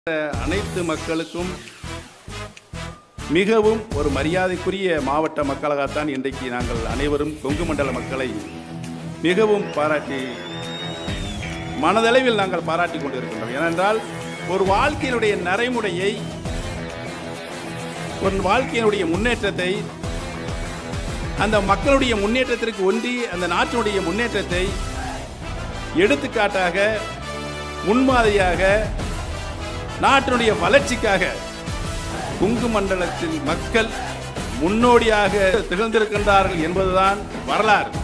அனைத்து மக்களுக்கும் மிகவும் ஒரு மரியாதைக்குரிய மாவட்ட மக்களாகத்தான் இன்றைக்கு நாங்கள் அனைவரும் கொங்கு மண்டல மக்களை மிகவும் பாராட்டி மனதளவில் நாங்கள் பாராட்டி கொண்டிருக்கின்றோம் ஏனென்றால் ஒரு வாழ்க்கையினுடைய நடைமுறையை ஒரு வாழ்க்கையினுடைய முன்னேற்றத்தை அந்த மக்களுடைய முன்னேற்றத்திற்கு ஒன்றி அந்த நாட்டினுடைய முன்னேற்றத்தை எடுத்துக்காட்டாக முன்மாதிரியாக நாட்டினுடைய வளர்ச்சிக்காக குங்கு மண்டலத்தில் மக்கள் முன்னோடியாக திகழ்ந்திருக்கின்றார்கள் என்பதுதான் வரலாறு